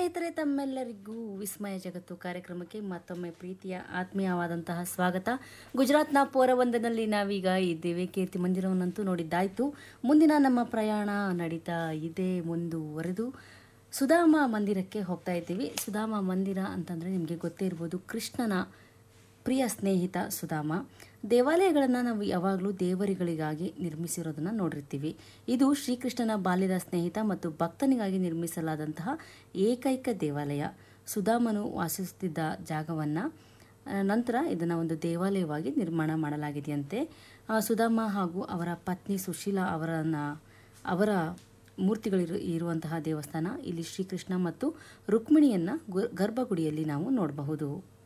ಸ್ನೇಹಿತರೆ ತಮ್ಮೆಲ್ಲರಿಗೂ ವಿಸ್ಮಯ ಜಗತ್ತು ಕಾರ್ಯಕ್ರಮಕ್ಕೆ ಮತ್ತೊಮ್ಮೆ ಪ್ರೀತಿಯ ಆತ್ಮೀಯವಾದಂತಹ ಸ್ವಾಗತ ಗುಜರಾತ್ನ ಪೋರಬಂದನಲ್ಲಿ ನಾವೀಗ ಇದ್ದೇವೆ ಕೀರ್ತಿ ಮಂದಿರವನ್ನಂತೂ ನೋಡಿದ್ದಾಯ್ತು ಮುಂದಿನ ನಮ್ಮ ಪ್ರಯಾಣ ನಡೀತಾ ಇದೆ ಮುಂದುವರೆದು ಸುಧಾಮ ಮಂದಿರಕ್ಕೆ ಹೋಗ್ತಾ ಇದ್ದೀವಿ ಸುಧಾಮ ಮಂದಿರ ಅಂತಂದರೆ ನಿಮಗೆ ಗೊತ್ತೇ ಇರ್ಬೋದು ಕೃಷ್ಣನ ಪ್ರಿಯ ಸ್ನೇಹಿತ ಸುಧಾಮ ದೇವಾಲಯಗಳನ್ನು ನಾವು ಯಾವಾಗಲೂ ದೇವರುಗಳಿಗಾಗಿ ನಿರ್ಮಿಸಿರೋದನ್ನು ನೋಡಿರ್ತೀವಿ ಇದು ಶ್ರೀಕೃಷ್ಣನ ಬಾಲ್ಯದ ಸ್ನೇಹಿತ ಮತ್ತು ಭಕ್ತನಿಗಾಗಿ ನಿರ್ಮಿಸಲಾದಂತಹ ಏಕೈಕ ದೇವಾಲಯ ಸುಧಾಮನು ವಾಸಿಸುತ್ತಿದ್ದ ಜಾಗವನ್ನು ನಂತರ ಇದನ್ನು ಒಂದು ದೇವಾಲಯವಾಗಿ ನಿರ್ಮಾಣ ಮಾಡಲಾಗಿದೆಯಂತೆ ಆ, ಸುಧಾಮ ಹಾಗೂ ಅವರ ಪತ್ನಿ ಸುಶೀಲಾ ಅವರನ್ನ ಅವರ ಮೂರ್ತಿಗಳಿರು ಇರುವಂತಹ ದೇವಸ್ಥಾನ ಇಲ್ಲಿ ಶ್ರೀಕೃಷ್ಣ ಮತ್ತು ರುಕ್ಮಿಣಿಯನ್ನ ಗು- ಗರ್ಭಗುಡಿಯಲ್ಲಿ ನಾವು ನೋಡಬಹುದು